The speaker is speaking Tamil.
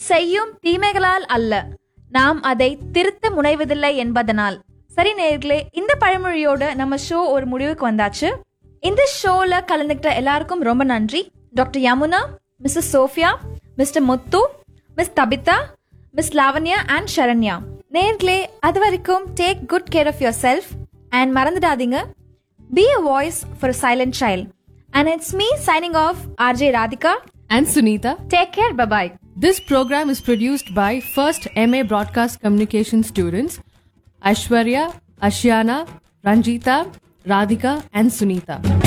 செய்யும் தீமைகளால் அல்ல நாம் அதை திருத்த முனைவதில்லை என்பதனால் சரி நேர்களே இந்த பழமொழியோட நம்ம ஷோ ஒரு முடிவுக்கு வந்தாச்சு இந்த ஷோல கலந்துக்கிட்ட எல்லாருக்கும் ரொம்ப நன்றி doctor Yamuna Mrs Sophia mister Muthu miss Tabitha miss Lavanya and Sharanya நேர்களே அது வரைக்கும் take good care of yourself and மறந்துடாதீங்க be a voice for silent child and it's me signing off RJ Radhika And Sunita. Take care bye bye This program is produced by first MA Broadcast Communication students Ashwarya, Ashiana, Ranjita, Radhika, and Sunita.